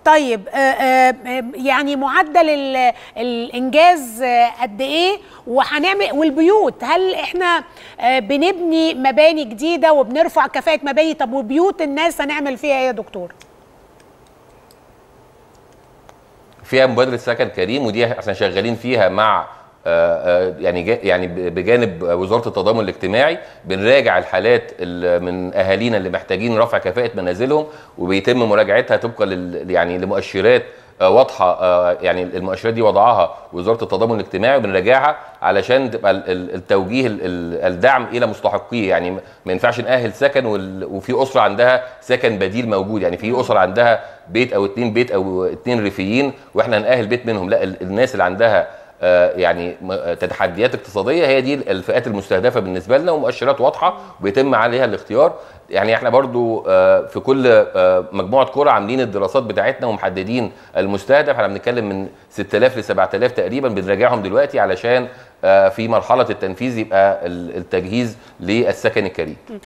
طيب آه، آه، آه، يعني معدل ال- الانجاز آه، قد ايه وهنعمل والبيوت هل احنا آه، بنبني مباني جديده وبنرفع كفاءه مباني طب وبيوت الناس هنعمل فيها ايه يا دكتور فيها مبادره سكن كريم ودي احنا شغالين فيها مع آه، آه، يعني جا- يعني ب- بجانب وزاره التضامن الاجتماعي بنراجع الحالات ال- من اهالينا اللي محتاجين رفع كفاءه منازلهم وبيتم مراجعتها طبقا لل يعني لمؤشرات آه، واضحه آه، يعني المؤشرات دي وضعها وزاره التضامن الاجتماعي وبنراجعها علشان تبقى ال- ال- التوجيه ال- ال- الدعم الى مستحقيه يعني ما ما ينفعش نأهل سكن وال- وفي اسره عندها سكن بديل موجود يعني في اسره عندها بيت او اتنين بيت او اتنين ريفيين واحنا هنأهل بيت منهم لا ال- الناس اللي عندها آه، يعني م- آه، تحديات اقتصاديه هي دي الفئات المستهدفه بالنسبه لنا ومؤشرات واضحه وبيتم عليها الاختيار يعني احنا برضو آه، في كل آه، مجموعه قرى عاملين الدراسات بتاعتنا ومحددين المستهدف احنا بنتكلم من 6000 ل 7000 تقريبا بنراجعهم دلوقتي علشان آه، في مرحله التنفيذ يبقى ال- التجهيز للسكن الكريم